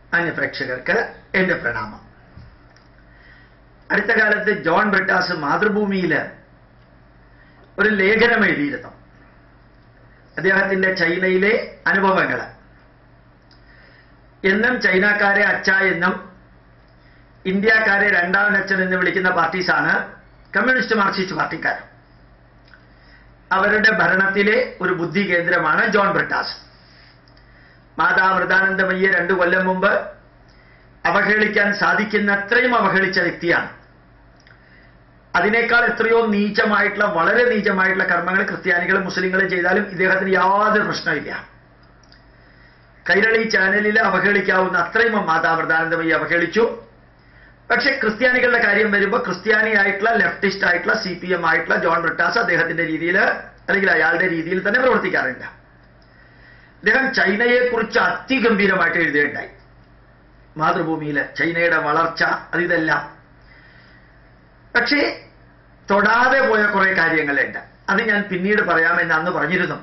മാന്യപ്രേക്ഷകർക്ക് എന്റെ പ്രണാമം അടുത്ത കാലത്ത് ജോൺ ബ്രിട്ടാസ് മാതൃഭൂമിയിൽ ഒരു ലേഖനം എഴുതിയിരുന്നു അദ്ദേഹത്തിന്റെ ചൈനയിലെ അനുഭവങ്ങൾ എന്നും ചൈനക്കാരെ അച്ഛ എന്നും ഇന്ത്യക്കാരെ രണ്ടാമനച്ഛൻ എന്ന് വിളിക്കുന്ന പാർട്ടീസാണ് കമ്മ്യൂണിസ്റ്റ് മാർക്സിസ്റ്റ് പാർട്ടിക്കാർ അവരുടെ ഭരണത്തിലെ ഒരു ബുദ്ധി കേന്ദ്രമാണ് ജോൺ ബ്രിട്ടാസ് മാതാവൃതാനന്ദമയ്യെ രണ്ടു കൊല്ലം മുമ്പ് അവഹേളിക്കാൻ സാധിക്കുന്നത്രയും അവഹേളിച്ച വ്യക്തിയാണ് അതിനേക്കാൾ എത്രയോ നീചമായിട്ടുള്ള വളരെ നീചമായിട്ടുള്ള കർമ്മങ്ങൾ ക്രിസ്ത്യാനികളും മുസ്ലിങ്ങളും ചെയ്താലും ഇദ്ദേഹത്തിന് യാതൊരു പ്രശ്നമില്ല കൈരളി ചാനലിൽ അവഹേളിക്കാവുന്ന അത്രയും മാതാവൃതാനന്ദമയ്യെ അവഹേളിച്ചു പക്ഷെ ക്രിസ്ത്യാനികളുടെ കാര്യം വരുമ്പോൾ ക്രിസ്ത്യാനിയായിട്ടുള്ള ലെഫ്റ്റിസ്റ്റ് ആയിട്ടുള്ള സി പി എം ആയിട്ടുള്ള ജോൺ ബ്രിട്ടാസ് അദ്ദേഹത്തിന്റെ രീതിയിൽ അല്ലെങ്കിൽ അയാളുടെ രീതിയിൽ തന്നെ പ്രവർത്തിക്കാറുണ്ട് അദ്ദേഹം ചൈനയെ കുറിച്ച് അതിഗംഭീരമായിട്ട് എഴുതുകയുണ്ടായി മാതൃഭൂമിയിൽ ചൈനയുടെ വളർച്ച അത് ഇതെല്ലാം പക്ഷേ തൊടാതെ പോയ കുറെ കാര്യങ്ങളുണ്ട് അത് ഞാൻ പിന്നീട് പറയാമെന്ന് അന്ന് പറഞ്ഞിരുന്നു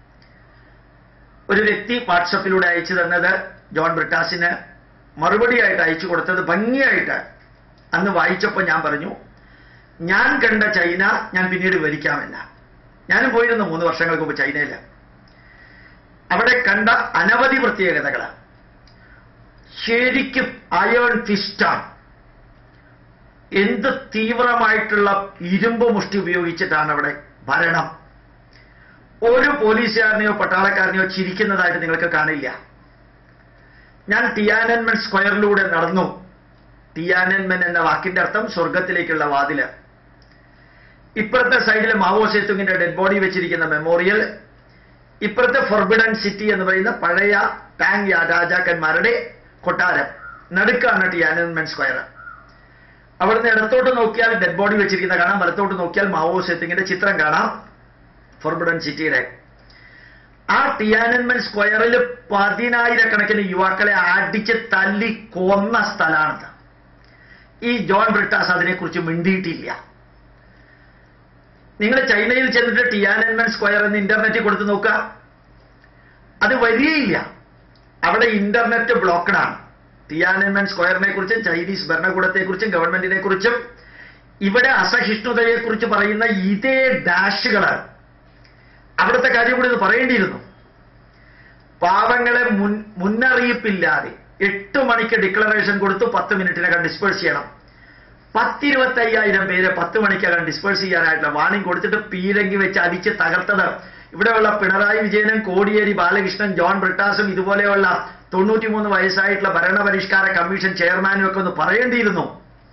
ഒരു വ്യക്തി വാട്സപ്പിലൂടെ അയച്ചു തന്നത് ജോൺ ബ്രിട്ടാസിന് മറുപടിയായിട്ട് അയച്ചു കൊടുത്തത് ഭംഗിയായിട്ട് അന്ന് വായിച്ചപ്പോൾ ഞാൻ പറഞ്ഞു ഞാൻ കണ്ട ചൈന ഞാൻ പിന്നീട് വിവരിക്കാമെന്ന ഞാനും പോയിരുന്നു മൂന്ന് വർഷങ്ങൾക്ക് മുമ്പ് ചൈനയിൽ അവിടെ കണ്ട അനവധി പ്രത്യേകതകൾ ശരിക്കും അയേൺ ഫിസ്റ്റാണ് എന്ത് തീവ്രമായിട്ടുള്ള ഇരുമ്പ് മുഷ്ടി ഉപയോഗിച്ചിട്ടാണ് അവിടെ ഭരണം ഒരു പോലീസുകാരനെയോ പട്ടാളക്കാരനെയോ ചിരിക്കുന്നതായിട്ട് നിങ്ങൾക്ക് കാണില്ല ഞാൻ ടിയാനൻമെൻ സ്ക്വയറിലൂടെ നടന്നു ടിയാനൻമെൻ എന്ന വാക്കിന്റെ അർത്ഥം സ്വർഗത്തിലേക്കുള്ള വാതില് ഇപ്പുറത്തെ സൈഡിൽ മാവോ സേത്തുങ്ങിന്റെ ഡെഡ് ബോഡി വെച്ചിരിക്കുന്ന മെമ്മോറിയൽ ഇപ്പുറത്തെ ഫോർബിഡൻ സിറ്റി എന്ന് പറയുന്ന പഴയ ടാങ് രാജാക്കന്മാരുടെ കൊട്ടാരം നടുക്കാണ് ടിയാനൻമെൻ സ്ക്വയർ അവിടുന്ന് ഇടത്തോട്ട് നോക്കിയാൽ ഡെഡ് ബോഡി വെച്ചിരിക്കുന്ന കാണാം വലത്തോട്ട് നോക്കിയാൽ മാവോ സേത്തുങ്ങിന്റെ ചിത്രം കാണാം ഫോർബിഡൻ സിറ്റിയുടെ ആ ടിയാനൻമെൻ സ്ക്വയറിൽ പതിനായിരക്കണക്കിന് യുവാക്കളെ അടിച്ച് തല്ലി കൊന്ന സ്ഥലമാണത് ഈ ജോൺ ബ്രിട്ടാസ് അതിനെക്കുറിച്ച് മിണ്ടിയിട്ടില്ല നിങ്ങൾ ചൈനയിൽ ചെന്നിട്ട് ടിയാനൻമെൻ സ്ക്വയർ എന്ന് ഇന്റർനെറ്റിൽ കൊടുത്ത് നോക്കുക അത് വരികയില്ല അവിടെ ഇന്റർനെറ്റ് ബ്ലോക്കഡാണ് ടിയാനൻമെൻ സ്ക്വയറിനെ കുറിച്ചും ചൈനീസ് ഭരണകൂടത്തെക്കുറിച്ചും ഗവൺമെന്റിനെ കുറിച്ചും ഇവിടെ അസഹിഷ്ണുതയെക്കുറിച്ച് പറയുന്ന ഇതേ ഡാഷുകളാണ് അവിടുത്തെ കാര്യം കൂടി ഇത് പറയേണ്ടിയിരുന്നു പാവങ്ങളെ മുൻ മുന്നറിയിപ്പില്ലാതെ എട്ട് മണിക്ക് ഡിക്ലറേഷൻ കൊടുത്തു പത്ത് മിനിറ്റിനകം ഡിസ്പേഴ്സ് ചെയ്യണം പത്തിരുപത്തയ്യായിരം പേരെ പത്ത് മണിക്കകം ഡിസ്പേഴ്സ് ചെയ്യാനായിട്ടുള്ള വാണിംഗ് കൊടുത്തിട്ട് പീരങ്കി വെച്ച് അടിച്ച് തകർത്തത് ഇവിടെയുള്ള പിണറായി വിജയനും കോടിയേരി ബാലകൃഷ്ണൻ ജോൺ ബ്രിട്ടാസും ഇതുപോലെയുള്ള തൊണ്ണൂറ്റിമൂന്ന് വയസ്സായിട്ടുള്ള ഭരണപരിഷ്കാര കമ്മീഷൻ ചെയർമാനും ഒക്കെ ഒന്ന് പറയേണ്ടിയിരുന്നു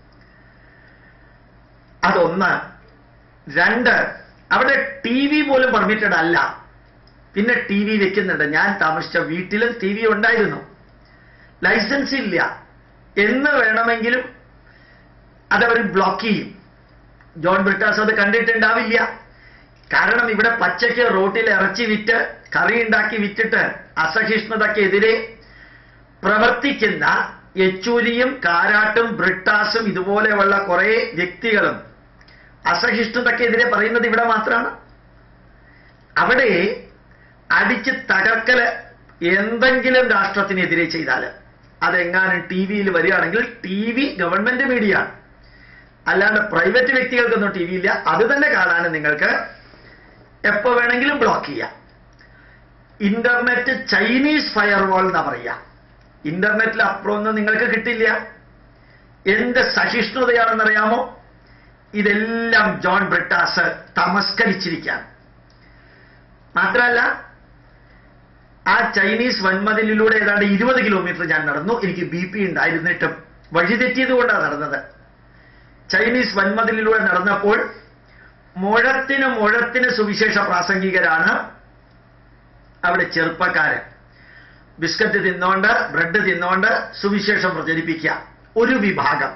അതൊന്ന് രണ്ട് അവിടെ ടി വി പോലും പെർമിറ്റഡ് അല്ല പിന്നെ ടി വി വെക്കുന്നുണ്ട് ഞാൻ താമസിച്ച വീട്ടിലും ടി വി ഉണ്ടായിരുന്നു ലൈസൻസ് ഇല്ല എന്ന് വേണമെങ്കിലും അതവർ ബ്ലോക്ക് ചെയ്യും ജോൺ ബ്രിട്ടാസ് അത് കണ്ടിട്ടുണ്ടാവില്ല കാരണം ഇവിടെ പച്ചയ്ക്ക് റോട്ടിൽ ഇറച്ചി വിറ്റ് കറി ഉണ്ടാക്കി വിറ്റിട്ട് അസഹിഷ്ണുതക്കെതിരെ പ്രവർത്തിക്കുന്ന യെച്ചൂരിയും കാരാട്ടും ബ്രിട്ടാസും ഇതുപോലെയുള്ള കുറെ വ്യക്തികളും അസഹിഷ്ണുതക്കെതിരെ പറയുന്നത് ഇവിടെ മാത്രമാണ് അവിടെ അടിച്ച് തകർക്കല് എന്തെങ്കിലും രാഷ്ട്രത്തിനെതിരെ ചെയ്താൽ അതെങ്ങാനും ടി വിയിൽ വരികയാണെങ്കിൽ ടി വി ഗവൺമെന്റ് മീഡിയ ആണ് അല്ലാണ്ട് പ്രൈവറ്റ് വ്യക്തികൾക്കൊന്നും ടി വി ഇല്ല അത് തന്നെ കാണാൻ നിങ്ങൾക്ക് എപ്പോ വേണമെങ്കിലും ബ്ലോക്ക് ചെയ്യാം ഇന്റർനെറ്റ് ചൈനീസ് ഫയർവാൾ എന്നാ പറയാ ഇന്റർനെറ്റിൽ അപ്പുറമൊന്നും നിങ്ങൾക്ക് കിട്ടില്ല എന്ത് സഹിഷ്ണുതയാണെന്നറിയാമോ ഇതെല്ലാം ജോൺ ബ്രിട്ടാസ് തമസ്കരിച്ചിരിക്കുകയാണ് മാത്രമല്ല ആ ചൈനീസ് വൻമതിലിലൂടെ ഏതാണ്ട് ഇരുപത് കിലോമീറ്റർ ഞാൻ നടന്നു എനിക്ക് ബി പി ഉണ്ടായിരുന്നിട്ടും വഴിതെറ്റിയത് കൊണ്ടാണ് നടന്നത് ചൈനീസ് വൻമതിലിലൂടെ നടന്നപ്പോൾ മുഴത്തിന് മുഴത്തിന് സുവിശേഷ പ്രാസംഗികരാണ് അവിടെ ചെറുപ്പക്കാരൻ ബിസ്ക്കറ്റ് തിന്നോണ്ട് ബ്രെഡ് തിന്നോണ്ട് സുവിശേഷം പ്രചരിപ്പിക്കുക ഒരു വിഭാഗം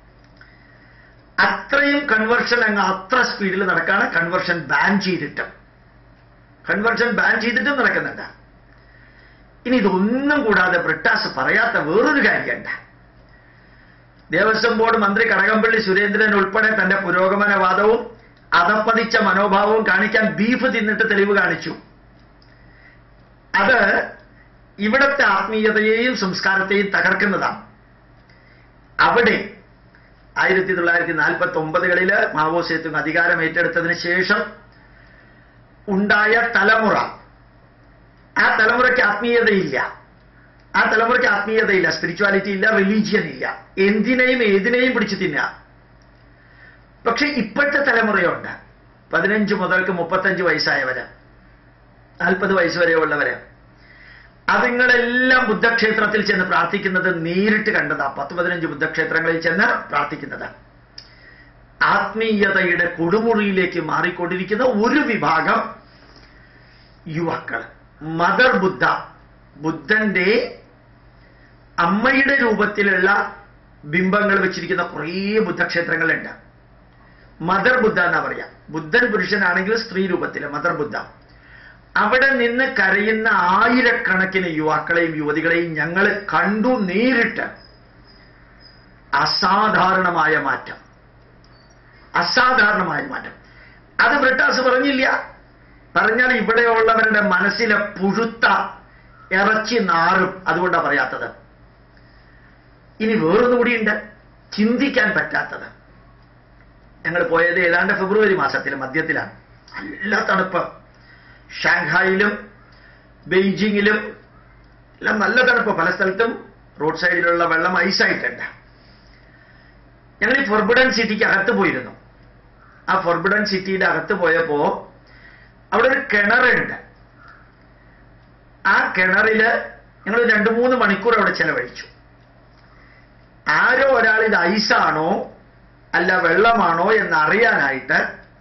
അത്രയും കൺവെർഷൻ അങ്ങ് അത്ര സ്പീഡിൽ നടക്കാണ് കൺവെർഷൻ ബാൻ ചെയ്തിട്ടും കൺവെർഷൻ ബാൻ ചെയ്തിട്ടും നടക്കുന്നുണ്ട് ഇനി ഇതൊന്നും കൂടാതെ ബ്രിട്ടാസ് പറയാത്ത വേറൊരു കാര്യമുണ്ട് ദേവസ്വം ബോർഡ് മന്ത്രി കടകംപള്ളി സുരേന്ദ്രൻ ഉൾപ്പെടെ തന്റെ പുരോഗമനവാദവും അതപ്പതിച്ച മനോഭാവവും കാണിക്കാൻ ബീഫ് തിന്നിട്ട് തെളിവ് കാണിച്ചു അത് ഇവിടത്തെ ആത്മീയതയെയും സംസ്കാരത്തെയും തകർക്കുന്നതാണ് അവിടെ ആയിരത്തി തൊള്ളായിരത്തി നാൽപ്പത്തി ഒമ്പതുകളില് മാവോ സേത്തുങ് അധികാരം ഏറ്റെടുത്തതിന് ശേഷം ഉണ്ടായ തലമുറ ആ തലമുറയ്ക്ക് ആത്മീയതയില്ല ആ തലമുറയ്ക്ക് ആത്മീയതയില്ല സ്പിരിച്വാലിറ്റി ഇല്ല റിലീജിയൻ ഇല്ല എന്തിനേയും ഏതിനേയും പിടിച്ചു തിന്നുക പക്ഷെ ഇപ്പോഴത്തെ തലമുറയുണ്ട് പതിനഞ്ച് മുതൽക്ക് മുപ്പത്തഞ്ച് വയസ്സായവര് നാൽപ്പത് വയസ്സ് വരെയുള്ളവര് അതുങ്ങളെല്ലാം ബുദ്ധക്ഷേത്രത്തിൽ ചെന്ന് പ്രാർത്ഥിക്കുന്നത് നേരിട്ട് കണ്ടതാ പത്ത് പതിനഞ്ച് ബുദ്ധക്ഷേത്രങ്ങളിൽ ചെന്ന് പ്രാർത്ഥിക്കുന്നത് ആത്മീയതയുടെ കൊടുമുറിയിലേക്ക് മാറിക്കൊണ്ടിരിക്കുന്ന ഒരു വിഭാഗം യുവാക്കൾ മദർ ബുദ്ധ ബുദ്ധന്റെ അമ്മയുടെ രൂപത്തിലുള്ള ബിംബങ്ങൾ വെച്ചിരിക്കുന്ന കുറേ ബുദ്ധക്ഷേത്രങ്ങളുണ്ട് മദർ ബുദ്ധ എന്നാ പറയാ ബുദ്ധൻ പുരുഷനാണെങ്കിൽ സ്ത്രീ രൂപത്തില് മദർ ബുദ്ധ അവിടെ നിന്ന് കരയുന്ന ആയിരക്കണക്കിന് യുവാക്കളെയും യുവതികളെയും ഞങ്ങൾ കണ്ടു നേരിട്ട് അസാധാരണമായ മാറ്റം അസാധാരണമായ മാറ്റം അത് ബ്രിട്ടാസ് പറഞ്ഞില്ല പറഞ്ഞാൽ ഇവിടെയുള്ളവരുടെ മനസ്സിലെ പുഴുത്ത ഇറച്ചി നാറും അതുകൊണ്ടാണ് പറയാത്തത് ഇനി വേറൊന്നുകൂടിയുണ്ട് ചിന്തിക്കാൻ പറ്റാത്തത് ഞങ്ങൾ പോയത് ഏതാണ്ട് ഫെബ്രുവരി മാസത്തിൽ മധ്യത്തിലാണ് നല്ല തണുപ്പ് ഷാങ്ഹായിലും ബെയ്ജിങ്ങിലും എല്ലാം നല്ല തണുപ്പ് പല സ്ഥലത്തും റോഡ് സൈഡിലുള്ള വെള്ളം ഐസായിട്ടുണ്ട് ഞങ്ങൾ ഈ ഫൊർബിഡൻ സിറ്റിക്ക് അകത്ത് പോയിരുന്നു ആ ഫൊർബിഡൻ സിറ്റിയുടെ അകത്ത് പോയപ്പോ അവിടെ ഒരു കിണറുണ്ട് ആ കിണറില് ഞങ്ങൾ രണ്ട് മൂന്ന് മണിക്കൂർ അവിടെ ചെലവഴിച്ചു ആരോ ഒരാൾ ഇത് ഐസാണോ അല്ല വെള്ളമാണോ എന്നറിയാനായിട്ട്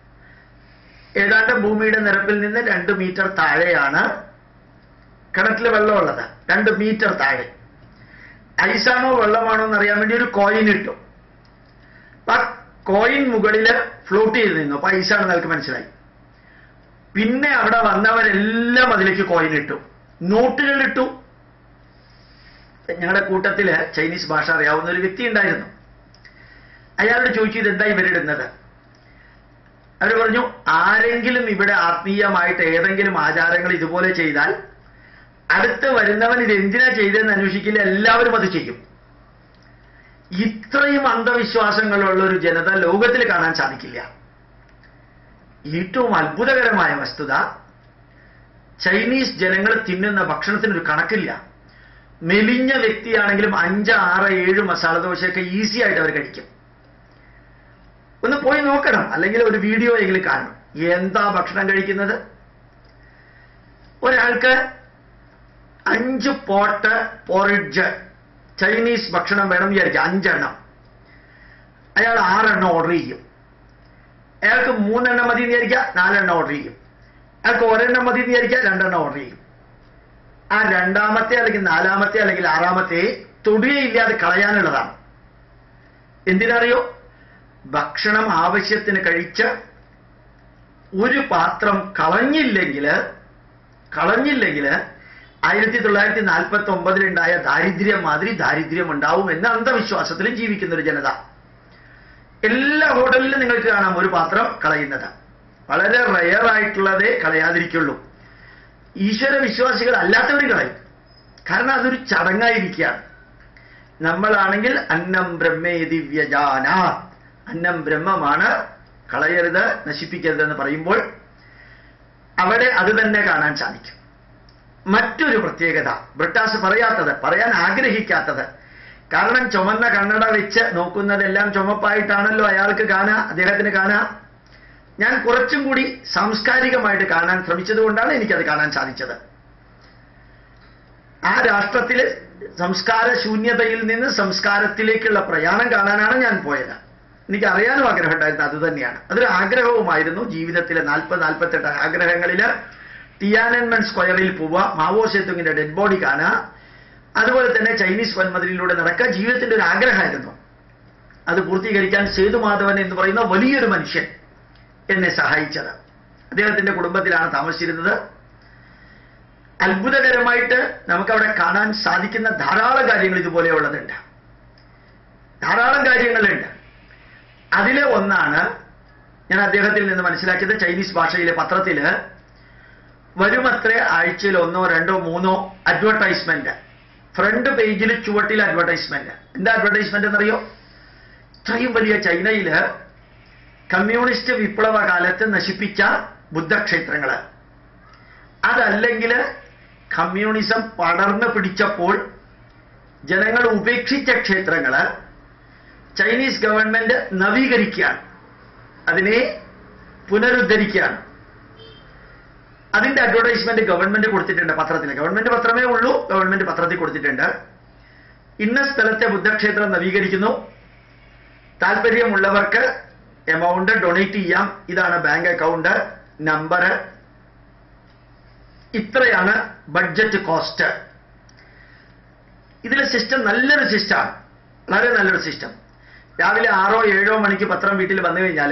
ഏതാണ്ട് ഭൂമിയുടെ നിരപ്പിൽ നിന്ന് രണ്ട് മീറ്റർ താഴെയാണ് കിണറ്റിൽ വെള്ളമുള്ളത് രണ്ട് മീറ്റർ താഴെ ഐസാണോ വെള്ളമാണോ എന്നറിയാൻ വേണ്ടി ഒരു കോയിൻ ഇട്ടു അപ്പൊ ആ കോയിൻ മുകളിൽ ഫ്ലോട്ട് ചെയ്ത് നിന്നു അപ്പൊ ഐസാണെന്ന് എനിക്ക് മനസ്സിലായി പിന്നെ അവിടെ വന്നവരെല്ലാം അതിലേക്ക് കോയിൻ ഇട്ടു നോട്ടുകൾ ഇട്ടു ഞങ്ങളുടെ കൂട്ടത്തില് ചൈനീസ് ഭാഷ അറിയാവുന്ന ഒരു വ്യക്തി ഉണ്ടായിരുന്നു അയാളോട് ചോദിച്ചു ഇതെന്താ ഇവരിടുന്നത് അവർ പറഞ്ഞു ആരെങ്കിലും ഇവിടെ ആത്മീയമായിട്ട് ഏതെങ്കിലും ആചാരങ്ങൾ ഇതുപോലെ ചെയ്താൽ അടുത്ത് വരുന്നവൻ ഇത് എന്തിനാ ചെയ്തതെന്ന് അന്വേഷിക്കില്ല എല്ലാവരും അത് ചെയ്യും ഇത്രയും അന്ധവിശ്വാസങ്ങളുള്ള ഒരു ജനത ലോകത്തിൽ കാണാൻ സാധിക്കില്ല ഏറ്റവും അത്ഭുതകരമായ വസ്തുത ചൈനീസ് ജനങ്ങൾ തിന്നുന്ന ഭക്ഷണത്തിനൊരു കണക്കില്ല മെലിഞ്ഞ വ്യക്തിയാണെങ്കിലും അഞ്ച് ആറ് ഏഴ് മസാല ദോശയൊക്കെ ഈസി ആയിട്ട് അവർ കഴിക്കും ഒന്ന് പോയി നോക്കണം അല്ലെങ്കിൽ ഒരു വീഡിയോ എങ്കിലും കാണണം എന്താ ഭക്ഷണം കഴിക്കുന്നത് ഒരാൾക്ക് അഞ്ച് പോട്ട് പോറിഡ്ജ് ചൈനീസ് ഭക്ഷണം വേണം വിചാരിക്കുക അഞ്ചെണ്ണം അയാൾ ആറെണ്ണം ഓർഡർ ചെയ്യും അയാൾക്ക് മൂന്നെണ്ണം മതി എന്ന് വിചാരിക്കുക നാലെണ്ണം ഓർഡർ ചെയ്യും അയാൾക്ക് ഒരെണ്ണം മതി എന്ന് വിചാരിക്കുക രണ്ടെണ്ണം ഓർഡർ ചെയ്യും ആ രണ്ടാമത്തെ അല്ലെങ്കിൽ നാലാമത്തെ അല്ലെങ്കിൽ ആറാമത്തെ തൊടുകയില്ലാതെ കളയാനുള്ളതാണ് എന്തിനറിയോ ഭക്ഷണം ആവശ്യത്തിന് കഴിച്ച് ഒരു പാത്രം കളഞ്ഞില്ലെങ്കിൽ കളഞ്ഞില്ലെങ്കിൽ ആയിരത്തി തൊള്ളായിരത്തി നാൽപ്പത്തി ഒമ്പതിലുണ്ടായ ദാരിദ്ര്യം മാതിരി ദാരിദ്ര്യം ഉണ്ടാവും എന്ന അന്ധവിശ്വാസത്തിലും ജീവിക്കുന്ന ഒരു ജനത എല്ലാ ഹോട്ടലിലും നിങ്ങൾക്ക് കാണാം ഒരു പാത്രം കളയുന്നത് വളരെ റയർ ആയിട്ടുള്ളതേ കളയാതിരിക്കുള്ളൂ ഈശ്വര വിശ്വാസികൾ അല്ലാത്തവരും കളയും കാരണം അതൊരു ചടങ്ങായിരിക്കുകയാണ് നമ്മളാണെങ്കിൽ അന്നം ബ്രഹ്മേ ദിവ്യജാന അന്നം ബ്രഹ്മമാണ് കളയരുത് നശിപ്പിക്കരുത് എന്ന് പറയുമ്പോൾ അവിടെ അത് തന്നെ കാണാൻ സാധിക്കും മറ്റൊരു പ്രത്യേകത ബ്രിട്ടാസ് പറയാത്തത് പറയാൻ ആഗ്രഹിക്കാത്തത് കാരണം ചുമന്ന കണ്ണട വെച്ച് നോക്കുന്നതെല്ലാം ചുമപ്പായിട്ടാണല്ലോ അയാൾക്ക് കാണുക അദ്ദേഹത്തിന് കാണുക ഞാൻ കുറച്ചും കൂടി സാംസ്കാരികമായിട്ട് കാണാൻ ശ്രമിച്ചതുകൊണ്ടാണ് എനിക്കത് കാണാൻ സാധിച്ചത് ആ രാഷ്ട്രത്തിലെ സംസ്കാര ശൂന്യതയിൽ നിന്ന് സംസ്കാരത്തിലേക്കുള്ള പ്രയാണം കാണാനാണ് ഞാൻ പോയത് എനിക്ക് അറിയാനും ആഗ്രഹമുണ്ടായിരുന്നു അത് തന്നെയാണ് അതൊരു ആഗ്രഹവുമായിരുന്നു ജീവിതത്തിലെ നാൽപ്പത് നാൽപ്പത്തെട്ട് ആഗ്രഹങ്ങളിൽ ടിയാനൻമൻ സ്ക്വയറിൽ പോവുക മാവോ സേത്തുങ്ങിന്റെ ഡെഡ് ബോഡി കാണുക അതുപോലെ തന്നെ ചൈനീസ് വൻമതിലിലൂടെ നടക്കുക ജീവിതത്തിന്റെ ഒരു ആഗ്രഹമായിരുന്നു അത് പൂർത്തീകരിക്കാൻ സേതുമാധവൻ എന്ന് പറയുന്ന വലിയൊരു മനുഷ്യൻ എന്നെ സഹായിച്ചത് അദ്ദേഹത്തിന്റെ കുടുംബത്തിലാണ് താമസിച്ചിരുന്നത് അത്ഭുതകരമായിട്ട് നമുക്കവിടെ കാണാൻ സാധിക്കുന്ന ധാരാളം കാര്യങ്ങൾ ഇതുപോലെയുള്ളതുണ്ട് ധാരാളം കാര്യങ്ങളുണ്ട് അതിലെ ഒന്നാണ് ഞാൻ അദ്ദേഹത്തിൽ നിന്ന് മനസ്സിലാക്കിയത് ചൈനീസ് ഭാഷയിലെ പത്രത്തില് വരുമത്രേ ആഴ്ചയിൽ ഒന്നോ രണ്ടോ മൂന്നോ അഡ്വർടൈസ്മെന്റ് ഫ്രണ്ട് പേജിൽ ചുവട്ടിൽ അഡ്വർടൈസ്മെന്റ് എന്താ അഡ്വർടൈസ്മെന്റ് എന്നറിയോ ഇത്രയും വലിയ ചൈനയില് കമ്മ്യൂണിസ്റ്റ് വിപ്ലവ കാലത്ത് നശിപ്പിച്ച ബുദ്ധക്ഷേത്രങ്ങള് അതല്ലെങ്കിൽ കമ്മ്യൂണിസം പടർന്നു പിടിച്ചപ്പോൾ ജനങ്ങൾ ഉപേക്ഷിച്ച ക്ഷേത്രങ്ങള് ചൈനീസ് ഗവൺമെന്റ് നവീകരിക്കുകയാണ് അതിനെ പുനരുദ്ധരിക്കുകയാണ് അതിന്റെ അഡ്വർടൈസ്മെന്റ് ഗവൺമെന്റ് കൊടുത്തിട്ടുണ്ട് പത്രത്തിൽ ഗവൺമെന്റ് പത്രമേ ഉള്ളൂ ഗവൺമെന്റ് പത്രത്തിൽ കൊടുത്തിട്ടുണ്ട് ഇന്ന സ്ഥലത്തെ ബുദ്ധക്ഷേത്രം നവീകരിക്കുന്നു താല്പര്യമുള്ളവർക്ക് എമൗണ്ട് ഡൊണേറ്റ് ചെയ്യാം ഇതാണ് ബാങ്ക് അക്കൗണ്ട് നമ്പർ ഇത്രയാണ് ബഡ്ജറ്റ് കോസ്റ്റ് ഇതിലെ സിസ്റ്റം നല്ലൊരു സിസ്റ്റമാണ് വളരെ നല്ലൊരു സിസ്റ്റം രാവിലെ ആറോ ഏഴോ മണിക്ക് പത്രം വീട്ടിൽ വന്നു കഴിഞ്ഞാൽ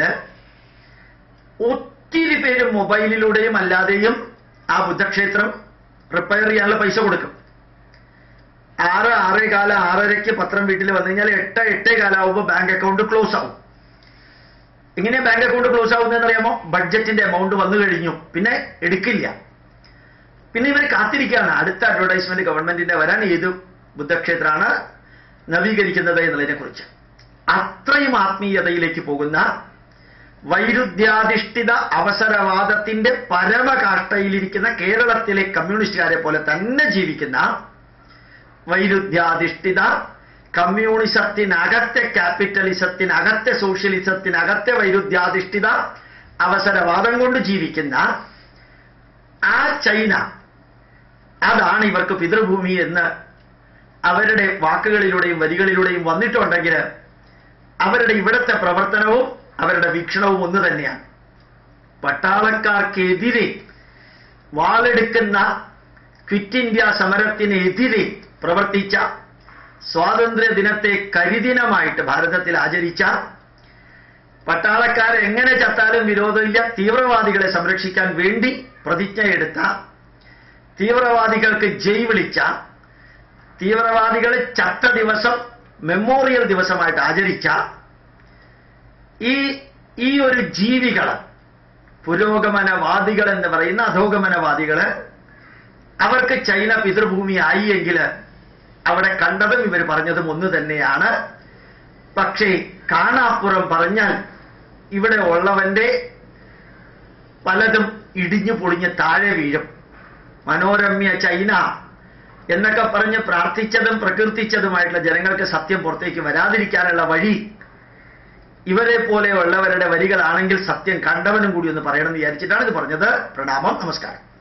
ഒത്തിരി പേര് മൊബൈലിലൂടെയും അല്ലാതെയും ആ ബുദ്ധക്ഷേത്രം റിപ്പയർ ചെയ്യാനുള്ള പൈസ കൊടുക്കും ആറ് ആറേ കാല ആറരയ്ക്ക് പത്രം വീട്ടിൽ വന്നു കഴിഞ്ഞാൽ എട്ട് എട്ടേ കാലാവുമ്പോൾ ബാങ്ക് അക്കൗണ്ട് ക്ലോസ് ആവും എങ്ങനെ ബാങ്ക് അക്കൗണ്ട് ക്ലോസ് ആവുന്നതെന്ന് അറിയാമോ ബഡ്ജറ്റിന്റെ എമൗണ്ട് വന്നു കഴിഞ്ഞു പിന്നെ എടുക്കില്ല പിന്നെ ഇവർ കാത്തിരിക്കുകയാണ് അടുത്ത അഡ്വർടൈസ്മെന്റ് ഗവൺമെന്റിന്റെ വരാൻ ഏത് ബുദ്ധക്ഷേത്രമാണ് നവീകരിക്കുന്നത് എന്നുള്ളതിനെ കുറിച്ച് അത്രയും ആത്മീയതയിലേക്ക് പോകുന്ന വൈരുദ്ധ്യാധിഷ്ഠിത അവസരവാദത്തിന്റെ പരമകാഷ്ടയിലിരിക്കുന്ന കേരളത്തിലെ കമ്മ്യൂണിസ്റ്റുകാരെ പോലെ തന്നെ ജീവിക്കുന്ന വൈരുദ്ധ്യാധിഷ്ഠിത കമ്മ്യൂണിസത്തിനകത്തെ ക്യാപിറ്റലിസത്തിനകത്തെ സോഷ്യലിസത്തിനകത്തെ വൈരുദ്ധ്യാധിഷ്ഠിത അവസരവാദം കൊണ്ട് ജീവിക്കുന്ന ആ ചൈന അതാണ് ഇവർക്ക് പിതൃഭൂമി എന്ന് അവരുടെ വാക്കുകളിലൂടെയും വരികളിലൂടെയും വന്നിട്ടുണ്ടെങ്കിൽ അവരുടെ ഇവിടുത്തെ പ്രവർത്തനവും അവരുടെ വീക്ഷണവും ഒന്ന് തന്നെയാണ് പട്ടാളക്കാർക്കെതിരെ വാളെടുക്കുന്ന ക്വിറ്റ് ഇന്ത്യ സമരത്തിനെതിരെ പ്രവർത്തിച്ച സ്വാതന്ത്ര്യ ദിനത്തെ കരിദിനമായിട്ട് ഭാരതത്തിൽ ആചരിച്ച പട്ടാളക്കാർ എങ്ങനെ ചത്താലും വിരോധമില്ല തീവ്രവാദികളെ സംരക്ഷിക്കാൻ വേണ്ടി പ്രതിജ്ഞയെടുത്ത തീവ്രവാദികൾക്ക് ജയ് വിളിച്ച തീവ്രവാദികളെ ചത്ത ദിവസം മെമ്മോറിയൽ ദിവസമായിട്ട് ആചരിച്ച ഈ ഈ ഒരു ജീവികള് പുരോഗമനവാദികൾ എന്ന് പറയുന്ന അധോഗമനവാദികള് അവർക്ക് ചൈന പിതൃഭൂമി ആയി എങ്കിൽ അവിടെ കണ്ടതും ഇവർ പറഞ്ഞതും ഒന്ന് തന്നെയാണ് പക്ഷേ കാണാപ്പുറം പറഞ്ഞാൽ ഇവിടെ ഉള്ളവന്റെ പലതും ഇടിഞ്ഞു പൊളിഞ്ഞ് താഴെ വീഴും മനോരമ്യ ചൈന എന്നൊക്കെ പറഞ്ഞ് പ്രാർത്ഥിച്ചതും പ്രകീർത്തിച്ചതുമായിട്ടുള്ള ജനങ്ങൾക്ക് സത്യം പുറത്തേക്ക് വരാതിരിക്കാനുള്ള വഴി ഇവരെ പോലെയുള്ളവരുടെ വരികളാണെങ്കിൽ സത്യം കണ്ടവനും കൂടി ഒന്ന് പറയണമെന്ന് വിചാരിച്ചിട്ടാണ് ഇത് പറഞ്ഞത് പ്രണാമം നമസ്കാരം